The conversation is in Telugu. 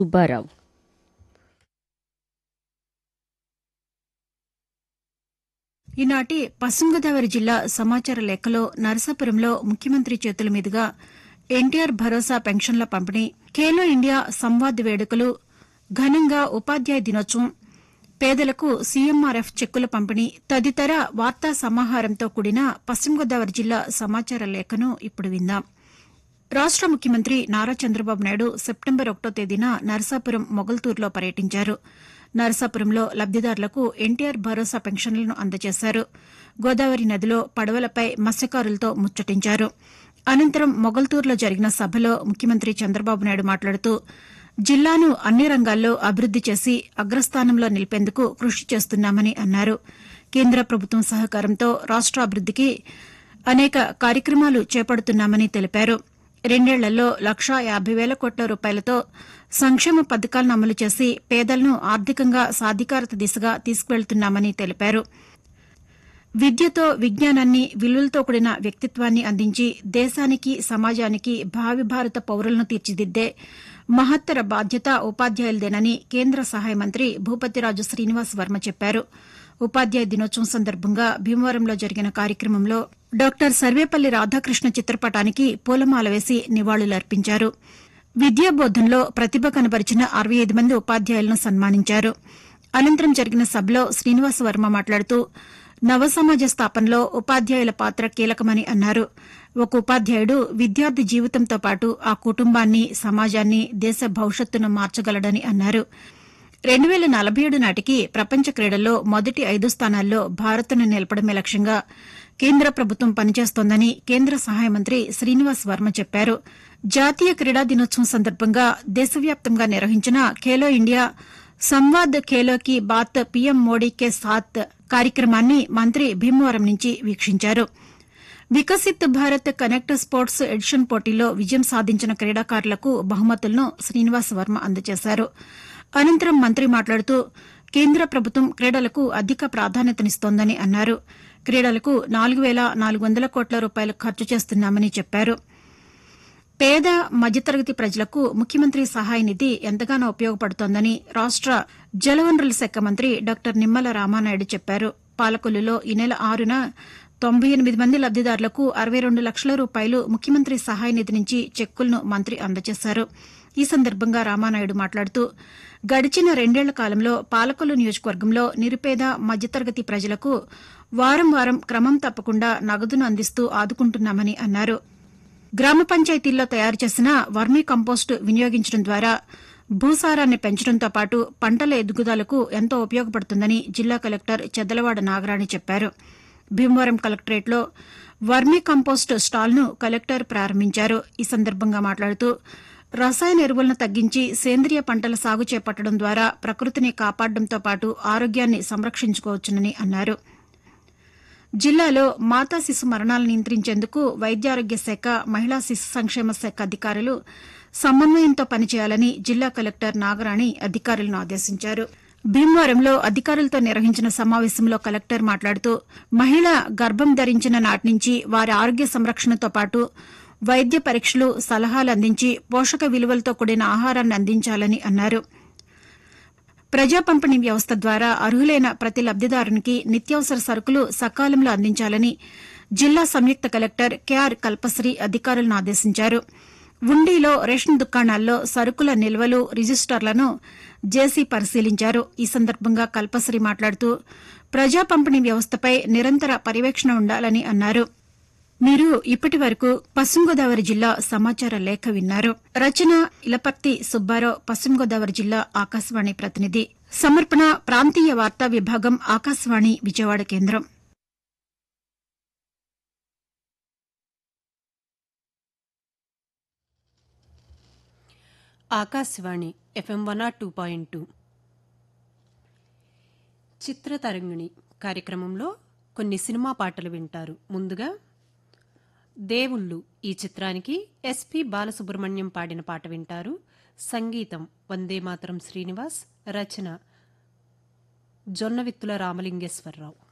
సుబ్బారావు ఈనాటి పశ్చిమ గోదావరి జిల్లా సమాచార లేఖలో నరసాపురంలో ముఖ్యమంత్రి చేతుల మీదుగా ఎన్టీఆర్ భరోసా పెన్షన్ల పంపిణీ ఖేలో ఇండియా సంవాద్ వేడుకలు ఘనంగా ఉపాధ్యాయ దినోత్సవం పేదలకు సీఎంఆర్ఎఫ్ చెక్కుల పంపిణీ తదితర వార్తా సమాహారంతో కూడిన పశ్చిమ గోదావరి జిల్లా సమాచార లేఖను ఇప్పుడు విందాం రాష్ట ముఖ్యమంత్రి నారా చంద్రబాబు నాయుడు సెప్టెంబర్ ఒకటో తేదీన నరసాపురం మొగల్తూరులో పర్యటించారు నరసాపురంలో లబ్దిదారులకు ఎన్టీఆర్ భరోసా పెన్షన్లను అందజేశారు గోదావరి నదిలో పడవలపై మత్స్యకారులతో ముచ్చటించారు అనంతరం మొగల్తూరులో జరిగిన సభలో ముఖ్యమంత్రి చంద్రబాబు నాయుడు మాట్లాడుతూ జిల్లాను అన్ని రంగాల్లో అభివృద్ది చేసి అగ్రస్థానంలో నిలిపేందుకు కృషి చేస్తున్నామని అన్నారు కేంద్ర ప్రభుత్వం సహకారంతో రాష్ట అభివృద్దికి అనేక కార్యక్రమాలు చేపడుతున్నామని తెలిపారు రెండేళ్లలో లక్షా యాభై వేల కోట్ల రూపాయలతో సంక్షేమ పథకాలను అమలు చేసి పేదలను ఆర్థికంగా సాధికారత దిశగా తీసుకువెళ్తున్నామని తెలిపారు విద్యతో విజ్ఞానాన్ని విలువలతో కూడిన వ్యక్తిత్వాన్ని అందించి దేశానికి సమాజానికి భావి భారత పౌరులను తీర్చిదిద్దే మహత్తర బాధ్యత ఉపాధ్యాయులదేనని కేంద్ర సహాయ మంత్రి భూపతిరాజు శ్రీనివాస్ వర్మ చెప్పారు ఉపాధ్యాయ దినోత్సవం సందర్భంగా భీమవరంలో జరిగిన కార్యక్రమంలో డాక్టర్ సర్వేపల్లి రాధాకృష్ణ చిత్రపటానికి పూలమాల వేసి నివాళులర్పించారు విద్యాబోధనలో ప్రతిభ కనబరిచిన అరవై ఐదు మంది ఉపాధ్యాయులను సన్మానించారు అనంతరం జరిగిన సభలో శ్రీనివాస వర్మ మాట్లాడుతూ నవ సమాజ స్థాపనలో ఉపాధ్యాయుల పాత్ర కీలకమని అన్నారు ఒక ఉపాధ్యాయుడు విద్యార్థి జీవితంతో పాటు ఆ కుటుంబాన్ని సమాజాన్ని దేశ భవిష్యత్తును మార్చగలడని అన్నారు రెండు వేల నలభై ఏడు నాటికి ప్రపంచ క్రీడల్లో మొదటి ఐదు స్థానాల్లో భారత్ను నిలపడమే లక్ష్యంగా కేంద్ర ప్రభుత్వం పనిచేస్తోందని కేంద్ర సహాయ మంత్రి శ్రీనివాస్ వర్మ చెప్పారు జాతీయ క్రీడా దినోత్సవం సందర్భంగా దేశవ్యాప్తంగా నిర్వహించిన ఖేలో ఇండియా సంవాద్ ఖేలో కి బాత్ పీఎం మోడీ కే సాత్ కార్యక్రమాన్ని మంత్రి భీమవరం నుంచి వీక్షించారు Viksit Bharat connect sports edition పోటీలో విజయం సాధించిన క్రీడాకారులకు బహుమతులను శ్రీనివాస్ వర్మ అందజేశారు అనంతరం మంత్రి మాట్లాడుతూ కేంద్ర ప్రభుత్వం క్రీడలకు అధిక ప్రాధాన్యతనిస్తోందని అన్నారు క్రీడలకు నాలుగు వేల నాలుగు వందల కోట్ల రూపాయలు ఖర్చు చేస్తున్నామని చెప్పారు పేద మధ్యతరగతి ప్రజలకు ముఖ్యమంత్రి సహాయ నిధి ఎంతగానో ఉపయోగపడుతోందని రాష్ట జలవనరుల శాఖ మంత్రి డాక్టర్ నిమ్మల రామానాయుడు చెప్పారు పాలకొల్లులో ఈ నెల ఆరున తొంభై ఎనిమిది మంది లబ్దిదారులకు అరవై రెండు లక్షల రూపాయలు ముఖ్యమంత్రి సహాయ నిధి నుంచి చెక్కులను మంత్రి అందజేశారు ఈ సందర్భంగా రామానాయుడు మాట్లాడుతూ గడిచిన రెండేళ్ల కాలంలో పాలకొల్లు నియోజకవర్గంలో నిరుపేద మధ్యతరగతి ప్రజలకు వారం వారం క్రమం తప్పకుండా నగదును అందిస్తూ ఆదుకుంటున్నామని అన్నారు గ్రామ పంచాయతీల్లో తయారు చేసిన వర్మీ కంపోస్టు వినియోగించడం ద్వారా భూసారాన్ని పెంచడంతో పాటు పంటల ఎదుగుదలకు ఎంతో ఉపయోగపడుతుందని జిల్లా కలెక్టర్ చెద్దలవాడ నాగరాణి చెప్పారు భీమవరం కలెక్టరేట్లో వర్మీ కంపోస్ట్ స్టాల్ను కలెక్టర్ ప్రారంభించారు ఈ సందర్భంగా మాట్లాడుతూ రసాయన ఎరువులను తగ్గించి సేంద్రియ పంటల సాగు చేపట్టడం ద్వారా ప్రకృతిని కాపాడడంతో పాటు ఆరోగ్యాన్ని సంరక్షించుకోవచ్చునని అన్నారు జిల్లాలో మాతా శిశు మరణాలను నియంత్రించేందుకు వైద్యారోగ్య శాఖ మహిళా శిశు సంక్షేమ శాఖ అధికారులు సమన్వయంతో పనిచేయాలని జిల్లా కలెక్టర్ నాగరాణి అధికారులను ఆదేశించారు భీమవరంలో అధికారులతో నిర్వహించిన సమావేశంలో కలెక్టర్ మాట్లాడుతూ మహిళ గర్భం ధరించిన నాటి నుంచి వారి ఆరోగ్య సంరక్షణతో పాటు వైద్య పరీక్షలు సలహాలు అందించి పోషక విలువలతో కూడిన ఆహారాన్ని అందించాలని అన్నారు ప్రజా పంపిణీ వ్యవస్థ ద్వారా అర్హులైన ప్రతి లబ్దిదారునికి నిత్యావసర సరుకులు సకాలంలో అందించాలని జిల్లా సంయుక్త కలెక్టర్ కెఆర్ కల్పశ్రీ అధికారులను ఆదేశించారు ఉండిలో రేషన్ దుకాణాల్లో సరుకుల నిల్వలు రిజిస్టర్లను జేసీ పరిశీలించారు ఈ సందర్భంగా కల్పశ్రీ మాట్లాడుతూ ప్రజా పంపిణీ వ్యవస్థపై నిరంతర పర్యవేక్షణ ఉండాలని అన్నారు మీరు ఇప్పటి వరకు పశ్చిమ గోదావరి జిల్లా సమాచార లేఖ విన్నారు రచన ఇలపర్తి సుబ్బారావు పశ్చిమ గోదావరి జిల్లా ఆకాశవాణి ప్రతినిధి సమర్పణ ప్రాంతీయ వార్తా విభాగం ఆకాశవాణి విజయవాడ కేంద్రం Akashvani FM one R two point two Chitratarangini కార్యక్రమంలో కొన్ని సినిమా పాటలు వింటారు ముందుగా దేవుళ్ళు ఈ చిత్రానికి ఎస్పి బాలసుబ్రహ్మణ్యం పాడిన పాట వింటారు సంగీతం వందే మాతరం శ్రీనివాస్ రచన జొన్నవిత్తుల రామలింగేశ్వరరావు